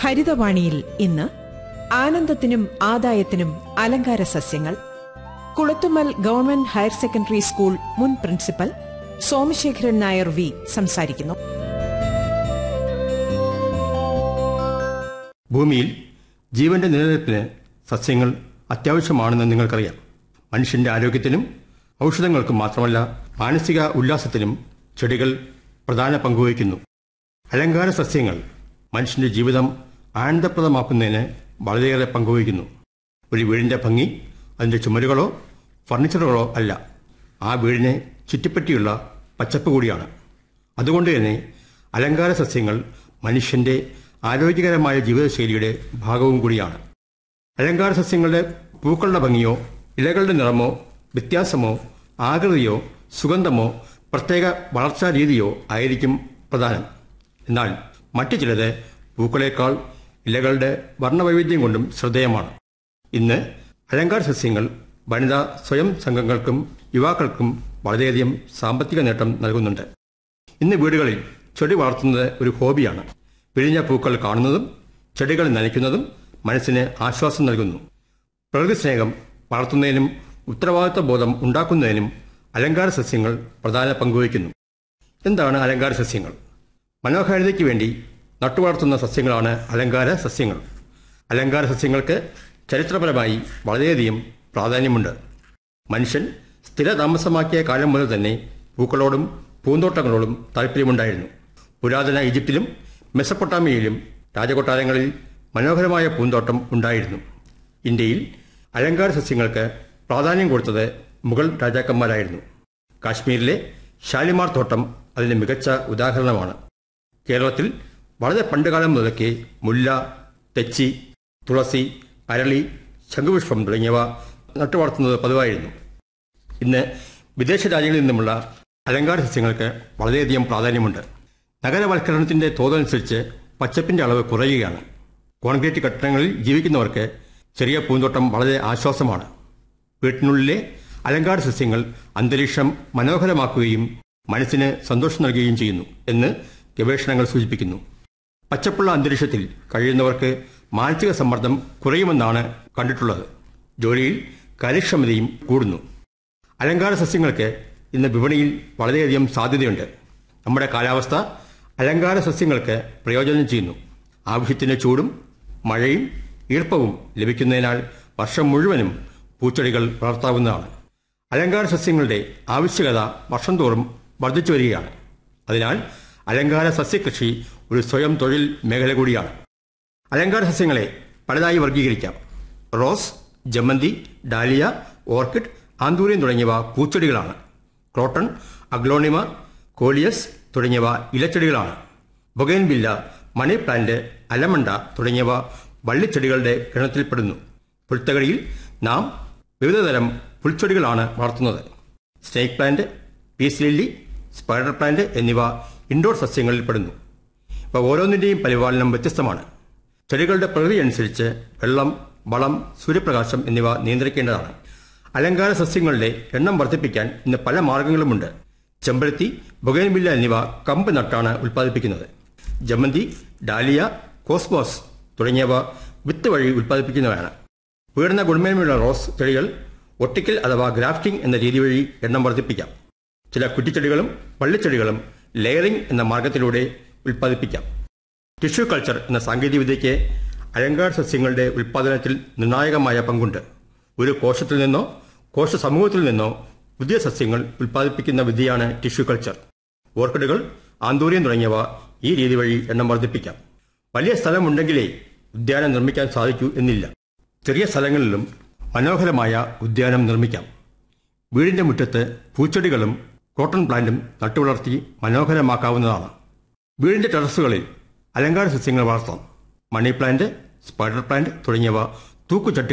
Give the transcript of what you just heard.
ഹരിതവാണിയിൽ ഇന്ന് ആനന്ദത്തിനും ആദായത്തിനും അലങ്കാര സസ്യങ്ങൾ Kulathummal government higher secondary school മുൻ പ്രിൻസിപ്പൽ സോമശേഖരൻ നായർ വി സംസാരിക്കുന്നു ഭൂമിയിൽ ജീവന്റെ നിലനിൽപ്പിന് സസ്യങ്ങൾ അത്യാവശ്യമാണെന്ന് നിങ്ങൾക്കറിയാം മനുഷ്യന്റെ ആരോഗ്യത്തിനും ഔഷധങ്ങൾക്കും മാത്രമല്ല മാനസിക ഉല്ലാസത്തിനും ചെടികൾ പ്രധാന പങ്കുവഹിക്കുന്നു അലങ്കാര സസ്യങ്ങൾ മനുഷ്യന്റെ ജീവിതം ആനന്ദപ്രദമാക്കുന്നതിന് വളരെയേറെ പങ്കുവഹിക്കുന്നു ഒരു വീടിന്റെ ഭംഗി അതിന്റെ ചുമരുകളോ ഫർണിച്ചറുകളോ അല്ല ആ വീടിനെ ചുറ്റിപ്പറ്റിയുള്ള പച്ചപ്പ് കൂടിയാണ് അതുകൊണ്ട് തന്നെ അലങ്കാര സസ്യങ്ങൾ മനുഷ്യന്റെ ആരോഗ്യകരമായ ജീവിതശൈലിയുടെ ഭാഗവും കൂടിയാണ് അലങ്കാര സസ്യങ്ങളുടെ പൂക്കളുടെ ഭംഗിയോ ഇലകളുടെ നിറമോ വ്യത്യാസമോ ആകൃതിയോ സുഗന്ധമോ പ്രത്യേക വളർച്ചാ രീതിയോ ആയിരിക്കും പ്രധാനം എന്നാൽ മറ്റു ചിലത് പൂക്കളേക്കാൾ ഇലകളുടെ വർണ്ണവൈവിധ്യം കൊണ്ടും ശ്രദ്ധേയമാണ് ഇന്ന് അലങ്കാര സസ്യങ്ങൾ വനിതാ സ്വയം സംഘങ്ങൾക്കും യുവാക്കൾക്കും വളരെയധികം സാമ്പത്തിക നേട്ടം നൽകുന്നുണ്ട് ഇന്ന് വീടുകളിൽ ചെടി വളർത്തുന്നത് ഒരു ഹോബിയാണ് പിഴിഞ്ഞ പൂക്കൾ കാണുന്നതും ചെടികൾ നനയ്ക്കുന്നതും മനസ്സിന് ആശ്വാസം നൽകുന്നു പ്രകൃതി സ്നേഹം വളർത്തുന്നതിനും ഉത്തരവാദിത്വ ബോധം ഉണ്ടാക്കുന്നതിനും അലങ്കാര സസ്യങ്ങൾ പ്രധാന പങ്കുവയ്ക്കുന്നു എന്താണ് അലങ്കാര സസ്യങ്ങൾ മനോഹാരിതയ്ക്ക് വേണ്ടി നട്ടുവളർത്തുന്ന സസ്യങ്ങളാണ് അലങ്കാര സസ്യങ്ങൾ അലങ്കാര സസ്യങ്ങൾക്ക് ചരിത്രപരമായി വളരെയധികം പ്രാധാന്യമുണ്ട് മനുഷ്യൻ സ്ഥിരതാമസമാക്കിയ കാലം മുതൽ തന്നെ പൂക്കളോടും പൂന്തോട്ടങ്ങളോടും താല്പര്യമുണ്ടായിരുന്നു പുരാതന ഈജിപ്തിലും മെസപ്പൊട്ടാമിയയിലും രാജകൊട്ടാരങ്ങളിൽ മനോഹരമായ പൂന്തോട്ടം ഉണ്ടായിരുന്നു ഇന്ത്യയിൽ അലങ്കാര സസ്യങ്ങൾക്ക് പ്രാധാന്യം കൊടുത്തത് മുഗൾ രാജാക്കന്മാരായിരുന്നു കാശ്മീരിലെ ഷാലിമാർ തോട്ടം അതിന് മികച്ച ഉദാഹരണമാണ് കേരളത്തിൽ വളരെ പണ്ടുകാലം മുതലൊക്കെ മുല്ല തെച്ചി തുളസി അരളി ശംഖുപുഷ്പം തുടങ്ങിയവ നട്ടുവളർത്തുന്നത് പതിവായിരുന്നു ഇന്ന് വിദേശ രാജ്യങ്ങളിൽ നിന്നുമുള്ള അലങ്കാര സസ്യങ്ങൾക്ക് വളരെയധികം പ്രാധാന്യമുണ്ട് നഗരവൽക്കരണത്തിന്റെ തോതനുസരിച്ച് പച്ചപ്പിന്റെ അളവ് കുറയുകയാണ് കോൺക്രീറ്റ് കെട്ടിടങ്ങളിൽ ജീവിക്കുന്നവർക്ക് ചെറിയ പൂന്തോട്ടം വളരെ ആശ്വാസമാണ് വീട്ടിനുള്ളിലെ അലങ്കാര സസ്യങ്ങൾ അന്തരീക്ഷം മനോഹരമാക്കുകയും മനസ്സിന് സന്തോഷം നൽകുകയും ചെയ്യുന്നു എന്ന് ഗവേഷണങ്ങൾ സൂചിപ്പിക്കുന്നു പച്ചപ്പുള്ള അന്തരീക്ഷത്തിൽ കഴിയുന്നവർക്ക് മാനസിക സമ്മർദ്ദം കുറയുമെന്നാണ് കണ്ടിട്ടുള്ളത് ജോലിയിൽ കാര്യക്ഷമതയും കൂടുന്നു അലങ്കാര സസ്യങ്ങൾക്ക് ഇന്ന് വിപണിയിൽ വളരെയധികം സാധ്യതയുണ്ട് നമ്മുടെ കാലാവസ്ഥ അലങ്കാര സസ്യങ്ങൾക്ക് പ്രയോജനം ചെയ്യുന്നു ആവശ്യത്തിന് ചൂടും മഴയും ഈർപ്പവും ലഭിക്കുന്നതിനാൽ വർഷം മുഴുവനും പൂച്ചെടികൾ വളർത്താവുന്നതാണ് അലങ്കാര സസ്യങ്ങളുടെ ആവശ്യകത വർഷം തോറും വർദ്ധിച്ചു വരികയാണ് അതിനാൽ അലങ്കാര സസ്യകൃഷി ഒരു സ്വയം തൊഴിൽ മേഖല കൂടിയാണ് അലങ്കാര സസ്യങ്ങളെ പലതായി വർഗീകരിക്കാം റോസ് ജമന്തി ഡാലിയ ഓർക്കിഡ് ആന്തൂര്യൻ തുടങ്ങിയവ പൂച്ചെടികളാണ് ക്രോട്ടൺ അഗ്ലോണിമ കോലിയസ് തുടങ്ങിയവ ഇലച്ചെടികളാണ് ബൊഗൈൻവില്ല മണി പ്ലാന്റ് അലമണ്ട തുടങ്ങിയവ വള്ളിച്ചെടികളുടെ ഗണത്തിൽപ്പെടുന്നു പുൽത്തകടിയിൽ നാം വിവിധതരം പുൽച്ചെടികളാണ് വളർത്തുന്നത് snake plant peace lily spider plant എന്നിവ ഇൻഡോർ സസ്യങ്ങളിൽപ്പെടുന്നു ഇവ ഓരോന്നിന്റെയും പരിപാലനം വ്യത്യസ്തമാണ് ചെടികളുടെ പ്രകൃതി അനുസരിച്ച് വെള്ളം വളം സൂര്യപ്രകാശം എന്നിവ നിയന്ത്രിക്കേണ്ടതാണ് അലങ്കാര സസ്യങ്ങളുടെ എണ്ണം വർദ്ധിപ്പിക്കാൻ ഇന്ന് പല മാർഗങ്ങളുമുണ്ട് ചെമ്പരത്തി ബൊഗൈൻവില്ല എന്നിവ കമ്പ് നട്ടാണ് ഉൽപ്പാദിപ്പിക്കുന്നത് ജമന്തി ഡാലിയ കോസ്മോസ് തുടങ്ങിയവ വിത്ത് വഴി ഉൽപ്പാദിപ്പിക്കുന്നവയാണ് ഉയർന്ന ഗുണമേന്മയുള്ള റോസ് ചെടികൾ ഒട്ടിക്കൽ അഥവാ ഗ്രാഫ്റ്റിംഗ് എന്ന രീതി വഴി എണ്ണം വർദ്ധിപ്പിക്കാം ചില കുറ്റിച്ചെടികളും പള്ളിച്ചെടികളും ലെയറിംഗ് എന്ന മാർഗത്തിലൂടെ ഉൽപ്പാദിപ്പിക്കാം ടിഷ്യൂ കൾച്ചർ എന്ന സാങ്കേതികവിദ്യയ്ക്ക് അലങ്കാര സസ്യങ്ങളുടെ ഉൽപ്പാദനത്തിൽ നിർണായകമായ പങ്കുണ്ട് ഒരു കോശത്തിൽ നിന്നോ കോശ സമൂഹത്തിൽ നിന്നോ പുതിയ സസ്യങ്ങൾ ഉൽപ്പാദിപ്പിക്കുന്ന വിദ്യയാണ് ടിഷ്യൂ കൾച്ചർ ഓർക്കിഡുകൾ ആന്തൂര്യം തുടങ്ങിയവ ഈ രീതി വഴി എണ്ണം വർദ്ധിപ്പിക്കാം വലിയ സ്ഥലമുണ്ടെങ്കിലേ ഉദ്യാനം നിർമ്മിക്കാൻ സാധിക്കൂ എന്നില്ല ചെറിയ സ്ഥലങ്ങളിലും മനോഹരമായ ഉദ്യാനം നിർമ്മിക്കാം വീടിന്റെ മുറ്റത്ത് പൂച്ചെടികളും കോട്ടൺ പ്ലാന്റും നട്ടുവളർത്തി മനോഹരമാക്കാവുന്നതാണ് വീടിന്റെ ടെറസുകളിൽ അലങ്കാര സസ്യങ്ങൾ വളർത്താം മണി പ്ലാന്റ് സ്പൈഡർ പ്ലാന്റ് തുടങ്ങിയവ തൂക്കുചട്ടി